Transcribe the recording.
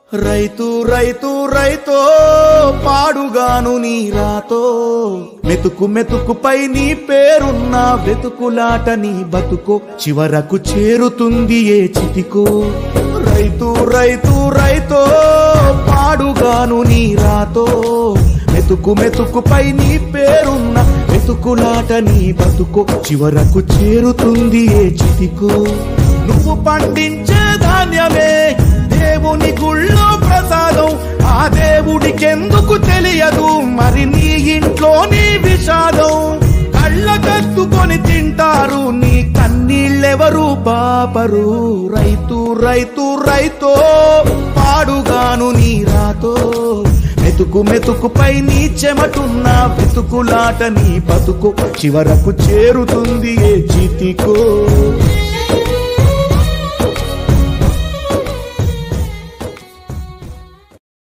రైతు రైతు రైతో పాడుగాను నీ రాతో మెతుకు మెతుకుపై నీ పేరున్న వెతుకులాట నీ బతుకో చివరకు చేరుతుంది ఏ చితికో రైతు రైతు రైతో పాడుగాను నీ రాతో మెతుకు మెతుకుపై నీ పేరున్న వెతుకులాట నీ బతుకో చివరకు చేరుతుంది ఏ చితికో నువ్వు పండించే ధాన్యమే దేవుని గుళ్ళో ప్రసాదం ఆ దేవుడికెందుకు తెలియదు మరి నీ ఇంట్లో నీ విషాదం కళ్ళ కత్తుకొని తింటారు నీ కన్నీళ్ళెవరు పాపరు రైతు రైతు రైతో పాడుగాను నీ రాతో మెతుకు మెతుకుపై నీ చెమటున్న వెతుకులాట నీ బతుకు చివరకు చేరుతుంది ఏ చితికో